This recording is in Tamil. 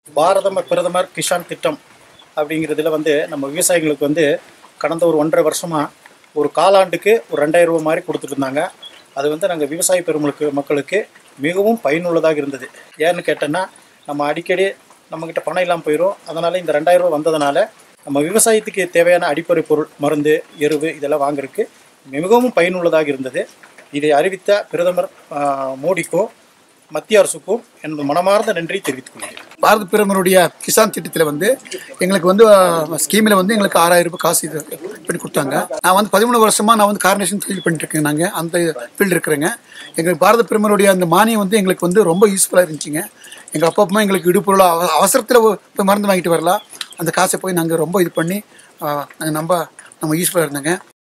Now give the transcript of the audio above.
பாரத பிரதமர் கிஷான் திட்டம் அப்படிங்கிறதுல வந்து நம்ம விவசாயிகளுக்கு வந்து கடந்த ஒரு ஒன்றரை வருஷமாக ஒரு காலாண்டுக்கு ஒரு ரெண்டாயிரம் ரூபாய் மாதிரி கொடுத்துட்டு இருந்தாங்க அது வந்து நாங்கள் விவசாய பெருமளுக்கு மக்களுக்கு மிகவும் பயனுள்ளதாக இருந்தது ஏன்னு கேட்டோன்னா நம்ம அடிக்கடி நம்மக்கிட்ட பணம் இல்லாமல் போயிடும் அதனால் இந்த ரெண்டாயிரம் ரூபாய் வந்ததுனால நம்ம விவசாயத்துக்கு தேவையான அடிப்படை பொருள் மருந்து எருவு இதெல்லாம் வாங்குறதுக்கு மிகவும் பயனுள்ளதாக இருந்தது இதை அறிவித்த பிரதமர் ஆஹ், மோடிக்கும் மத்திய அரசுக்கும் எனது மனமார்ந்த நன்றி தெரிவித்துக் கொள்கிறேன் பாரத பிரதமருடைய கிசான் திட்டத்தில் வந்து எங்களுக்கு வந்து ஸ்கீமில் வந்து எங்களுக்கு ஆறாயிரம் ரூபாய் காசு இது பண்ணி கொடுத்தாங்க நான் வந்து பதிமூணு வருஷமாக நான் வந்து கார்னேஷன் ஃபீல்ட் பண்ணிட்டு இருக்கேன் நாங்கள் அந்த ஃபீல்டு இருக்கிறேங்க எங்களுக்கு பாரத பிரதமருடைய அந்த மானியம் வந்து எங்களுக்கு வந்து ரொம்ப யூஸ்ஃபுல்லாக இருந்துச்சுங்க எங்கள் அப்பா அம்மா எங்களுக்கு இடுப்பொருள் அவ- அவசரத்தில் போய் மருந்து வாங்கிட்டு வரலாம் அந்த காசை போய் நாங்கள் ரொம்ப இது பண்ணி நாங்கள் நம்ம நம்ம யூஸ்ஃபுல்லாக இருந்தோங்க